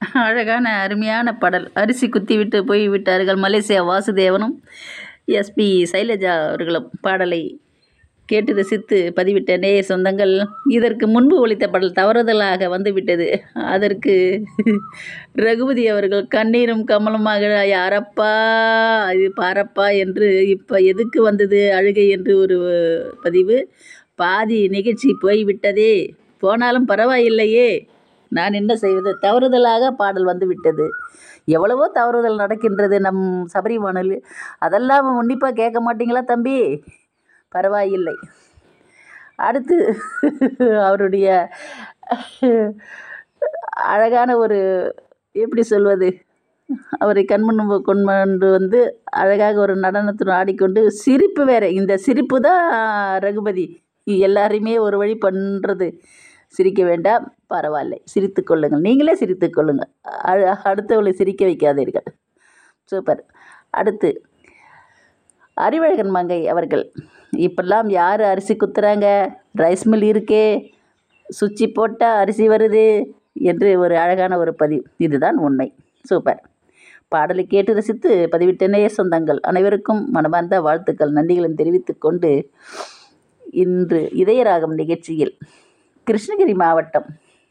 அழகான அருமையான பாடல் அரிசி குத்திவிட்டு போய் விட்டார்கள் மலேசியா வாசுதேவனும் எஸ்பி சைலஜா அவர்களும் பாடலை கேட்டு ரசித்து பதிவிட்ட நேய சொந்தங்கள் இதற்கு முன்பு ஒலித்த பாடல் தவறுதலாக வந்துவிட்டது அதற்கு ரகுபதி அவர்கள் கண்ணீரும் கமலமாக யாரப்பா இது பாரப்பா என்று இப்போ எதுக்கு வந்தது அழுகை என்று ஒரு பதிவு பாதி நிகழ்ச்சி போய்விட்டதே போனாலும் பரவாயில்லையே நான் என்ன செய்வது தவறுதலாக பாடல் வந்து விட்டது எவ்வளவோ தவறுதல் நடக்கின்றது நம் சபரி வானொலி அதெல்லாம் உன்னிப்பாக கேட்க மாட்டீங்களா தம்பி பரவாயில்லை அடுத்து அவருடைய அழகான ஒரு எப்படி சொல்வது அவரை கண்முன் கொண்டு வந்து அழகாக ஒரு நடனத்துடன் ஆடிக்கொண்டு சிரிப்பு வேற இந்த சிரிப்பு தான் ரகுபதி எல்லாரையுமே ஒரு வழி பண்ணுறது சிரிக்க வேண்டாம் பரவாயில்லை சிரித்து கொள்ளுங்கள் நீங்களே சிரித்து கொள்ளுங்கள் அ- அடுத்தவளை சிரிக்க வைக்காதீர்கள் சூப்பர் அடுத்து அறிவழகன் மங்கை அவர்கள் இப்பெல்லாம் யார் அரிசி குத்துறாங்க ரைஸ் மில் இருக்கே சுவிட்சு போட்டால் அரிசி வருது என்று ஒரு அழகான ஒரு பதிவு இதுதான் உண்மை சூப்பர் பாடலை கேட்டு ரசித்து பதிவிட்ட நேய சொந்தங்கள் அனைவருக்கும் மனமார்ந்த வாழ்த்துக்கள் நன்றிகளும் தெரிவித்துக் கொண்டு இன்று இதயராகம் நிகழ்ச்சியில் கிருஷ்ணகிரி மாவட்டம்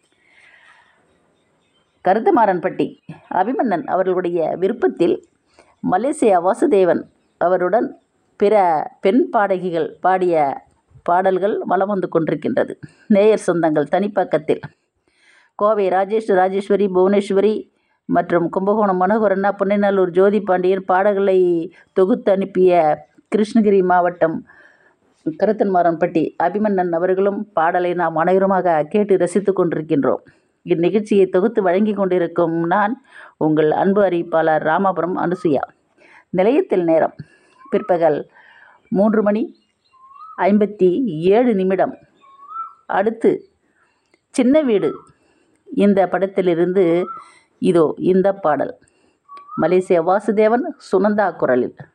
கருத்தமாறன்பட்டி அபிமன்னன் அவர்களுடைய விருப்பத்தில் மலேசியா வாசுதேவன் அவருடன் பிற பெண் பாடகிகள் பாடிய பாடல்கள் வலம் வந்து கொண்டிருக்கின்றது நேயர் சொந்தங்கள் தனிப்பக்கத்தில் கோவை ராஜேஷ் ராஜேஸ்வரி புவனேஸ்வரி மற்றும் கும்பகோணம் மனோகரண்ணா புன்னைநல்லூர் ஜோதி பாண்டியன் பாடல்களை தொகுத்து அனுப்பிய கிருஷ்ணகிரி மாவட்டம் கருத்தன்மாரன்பட்டி அபிமன்னன் அவர்களும் பாடலை நாம் அனைவருமாக கேட்டு ரசித்து கொண்டிருக்கின்றோம் இந்நிகழ்ச்சியை தொகுத்து வழங்கி கொண்டிருக்கும் நான் உங்கள் அன்பு அறிவிப்பாளர் ராமாபுரம் அனுசுயா நிலையத்தில் நேரம் பிற்பகல் மூன்று மணி ஐம்பத்தி ஏழு நிமிடம் அடுத்து சின்ன வீடு இந்த படத்திலிருந்து இதோ இந்த பாடல் மலேசியா வாசுதேவன் சுனந்தா குரலில்